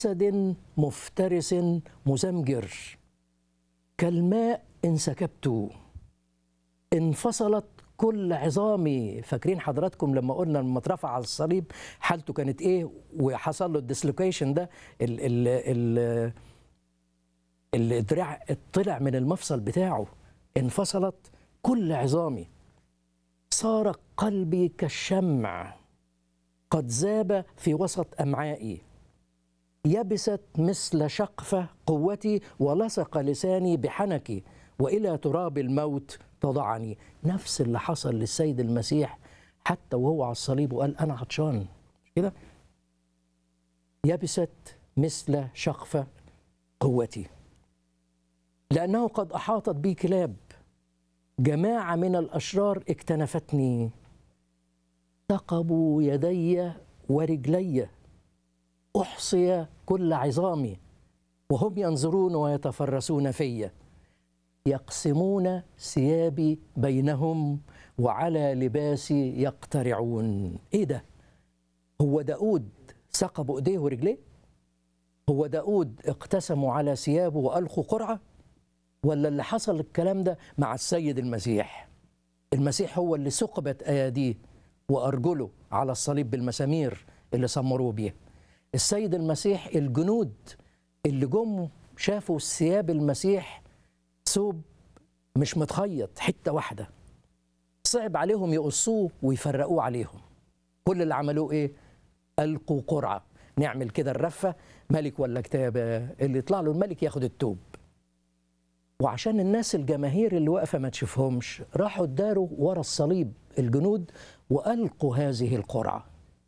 أسد مفترس مزمجر كالماء انسكبت انفصلت كل عظامي فاكرين حضراتكم لما قلنا لما اترفع على الصليب حالته كانت ايه وحصل له الديسلوكيشن ده ال ال ال الدراع طلع من المفصل بتاعه انفصلت كل عظامي صار قلبي كالشمع قد ذاب في وسط امعائي يبست مثل شقفه قوتي ولصق لساني بحنكي والى تراب الموت تضعني نفس اللي حصل للسيد المسيح حتى وهو على الصليب وقال انا عطشان مش كده يبست مثل شقفه قوتي لانه قد احاطت بي كلاب جماعه من الاشرار اكتنفتني ثقبوا يدي ورجلي احصي كل عظامي وهم ينظرون ويتفرسون في يقسمون ثيابي بينهم وعلى لباسي يقترعون ايه ده هو داود ثقبوا ايديه ورجليه هو داود اقتسموا على ثيابه والقوا قرعه ولا اللي حصل الكلام ده مع السيد المسيح المسيح هو اللي ثقبت اياديه وارجله على الصليب بالمسامير اللي سمروه بيها السيد المسيح الجنود اللي جم شافوا ثياب المسيح ثوب مش متخيط حته واحده صعب عليهم يقصوه ويفرقوه عليهم كل اللي عملوه ايه القوا قرعه نعمل كده الرفه ملك ولا كتابه اللي يطلع له الملك ياخد التوب وعشان الناس الجماهير اللي واقفه ما تشوفهمش راحوا اداروا ورا الصليب الجنود والقوا هذه القرعه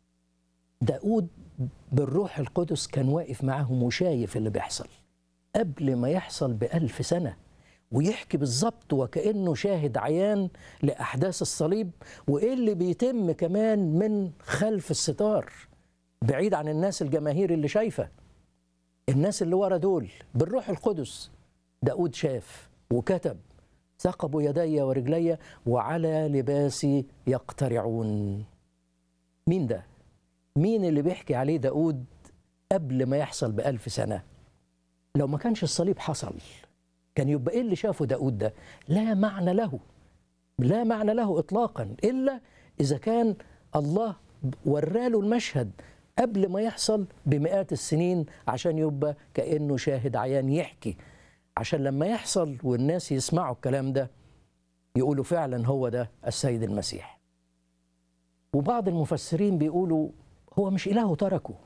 داود بالروح القدس كان واقف معاهم وشايف اللي بيحصل قبل ما يحصل بألف سنة ويحكي بالظبط وكأنه شاهد عيان لأحداث الصليب وإيه اللي بيتم كمان من خلف الستار بعيد عن الناس الجماهير اللي شايفة الناس اللي ورا دول بالروح القدس داود شاف وكتب ثقبوا يدي ورجلي وعلى لباسي يقترعون مين ده؟ مين اللي بيحكي عليه داود قبل ما يحصل بألف سنة لو ما كانش الصليب حصل كان يبقى ايه اللي شافه داود ده لا معنى له لا معنى له اطلاقا الا اذا كان الله وراله المشهد قبل ما يحصل بمئات السنين عشان يبقى كانه شاهد عيان يحكي عشان لما يحصل والناس يسمعوا الكلام ده يقولوا فعلا هو ده السيد المسيح وبعض المفسرين بيقولوا هو مش إله تركه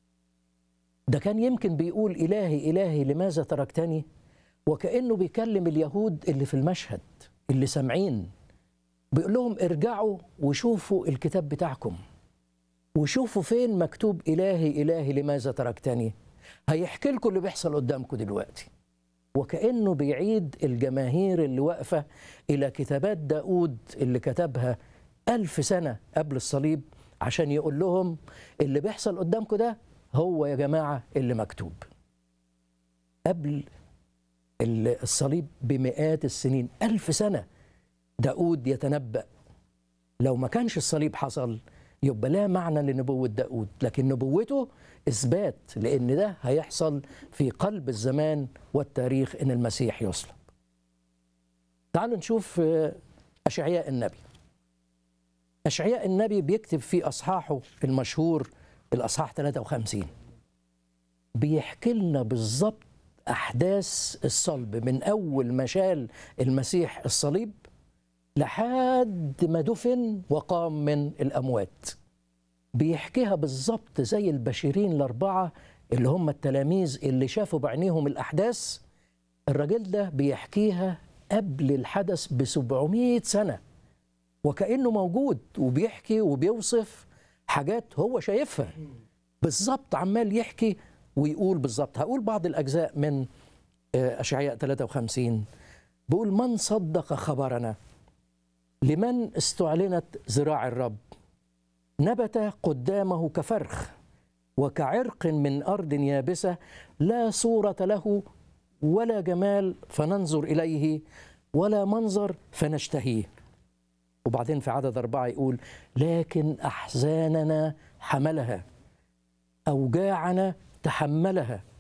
ده كان يمكن بيقول إلهي إلهي لماذا تركتني وكأنه بيكلم اليهود اللي في المشهد اللي سامعين بيقول لهم ارجعوا وشوفوا الكتاب بتاعكم وشوفوا فين مكتوب إلهي إلهي لماذا تركتني هيحكي لكم اللي بيحصل قدامكم دلوقتي وكأنه بيعيد الجماهير اللي واقفة إلى كتابات داود اللي كتبها ألف سنة قبل الصليب عشان يقول لهم اللي بيحصل قدامكم ده هو يا جماعة اللي مكتوب قبل الصليب بمئات السنين ألف سنة داود يتنبأ لو ما كانش الصليب حصل يبقى لا معنى لنبوة داود لكن نبوته إثبات لأن ده هيحصل في قلب الزمان والتاريخ إن المسيح يصلب تعالوا نشوف أشعياء النبي أشعياء النبي بيكتب في أصحاحه المشهور الأصحاح 53 بيحكي لنا بالظبط أحداث الصلب من أول ما شال المسيح الصليب لحد ما دفن وقام من الأموات بيحكيها بالظبط زي البشيرين الأربعة اللي هم التلاميذ اللي شافوا بعينيهم الأحداث الراجل ده بيحكيها قبل الحدث ب 700 سنه وكانه موجود وبيحكي وبيوصف حاجات هو شايفها بالظبط عمال يحكي ويقول بالظبط هقول بعض الاجزاء من اشعياء 53 بيقول من صدق خبرنا لمن استعلنت ذراع الرب نبت قدامه كفرخ وكعرق من ارض يابسه لا صوره له ولا جمال فننظر اليه ولا منظر فنشتهيه وبعدين في عدد أربعة يقول لكن أحزاننا حملها أوجاعنا تحملها